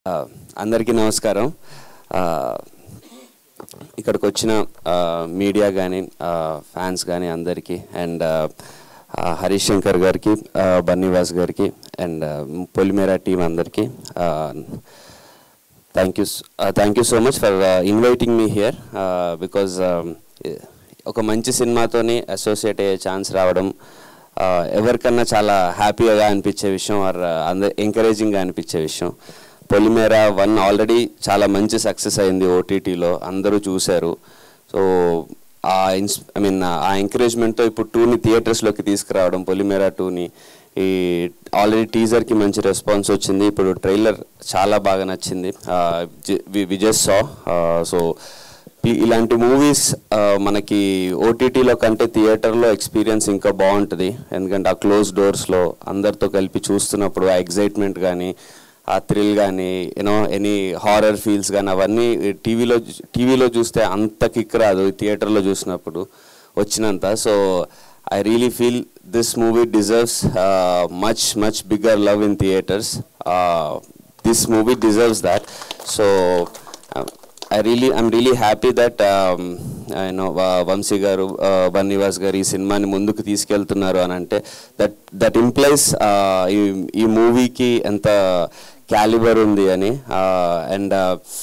ఆ, అందరికీ నమస్కారం ఆ, ఇక్కడికి వచ్చిన ఆ, మీడియా కానీ ఫ్యాన్స్ కానీ అందరికీ అండ్ ఆ, ఆ, హరీష్ శంకర్ గారికి ఆ, బన్నీవాస్ గారికి అండ్ ఆ, పొలిమేరా టీం అందరికీ thank you thank you so much for inviting me here because ఒక మంచి సినిమాతోని అసోసియేట్ అయ్యే ఛాన్స్ రావడం ఆ, ఎవరికన్నా చాలా హ్యాపీగా అనిపించే విషయం ఆర్ అందరు ఎంకరేజింగ్గా అనిపించే విషయం పొలిమేరా వన్ ఆల్రెడీ చాలా మంచి సక్సెస్ అయింది ఓటీటీలో అందరూ చూశారు సో ఆ ఇన్స్ ఐ మీన్ ఆ ఎంకరేజ్మెంట్తో ఇప్పుడు టూని థియేటర్స్లోకి తీసుకురావడం పొలిమేరా టూని ఈ ఆల్రెడీ టీజర్కి మంచి రెస్పాన్స్ వచ్చింది ఇప్పుడు ట్రైలర్ చాలా బాగా నచ్చింది విజయ్ సా సో ఇలాంటి మూవీస్ మనకి ఓటీటీలో కంటే థియేటర్లో ఎక్స్పీరియన్స్ ఇంకా బాగుంటుంది ఎందుకంటే ఆ క్లోజ్ డోర్స్లో అందరితో కలిపి చూస్తున్నప్పుడు ఆ ఎగ్జైట్మెంట్ కానీ ఆ థ్రిల్ కానీ యూనో ఎనీ హారర్ ఫీల్స్ కానీ అవన్నీ టీవీలో టీవీలో చూస్తే అంత కిక్ రాదు థియేటర్లో చూసినప్పుడు వచ్చినంత so I really feel this movie deserves much much bigger love in theatres this movie deserves that so I really I'm really happy that you know Vamsi గారు బన్నీవాస్ గారు ఈ సినిమాని ముందుకు తీసుకెళ్తున్నారు అని అంటే దట్ దట్ ఇంప్లైస్ ఈ ఈ మూవీకి ఎంత క్యాలిబర్ ఉంది అని అండ్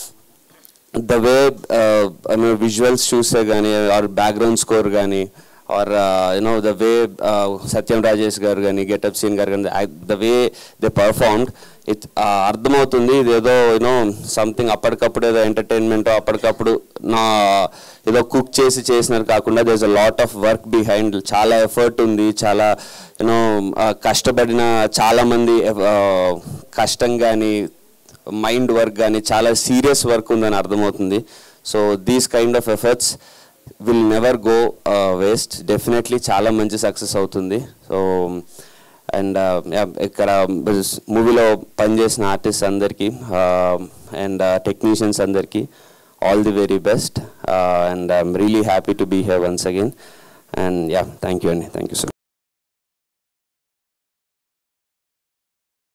ద వే విజువల్స్ చూస్తే కానీ ఆర్ బ్యాక్గ్రౌండ్ స్కోర్ కానీ or you know the way Satyam Rajesh గారు కానీ గెటప్ సీన్ గారు కానీ the way they performed it అర్థమవుతుంది ఇదేదో యూనో సంథింగ్ అప్పటికప్పుడు ఏదో ఎంటర్టైన్మెంట్ అప్పటికప్పుడు నా ఏదో కుక్ చేసి చేసినారు కాకుండా there's a lot of work behind చాలా ఎఫర్ట్ ఉంది చాలా యూనో కష్టపడిన చాలామంది కష్టం కానీ మైండ్ వర్క్ కానీ చాలా సీరియస్ వర్క్ ఉందని అర్థమవుతుంది so these kind of efforts will never go waste definitely చాలా మంచి సక్సెస్ అవుతుంది సో అండ్ ఇక్కడ మూవీలో పనిచేసిన ఆర్టిస్ట్ అందరికీ అండ్ టెక్నీషియన్స్ అందరికీ all the very best and I'm really happy to be here once again and yeah thank you అండి thank you so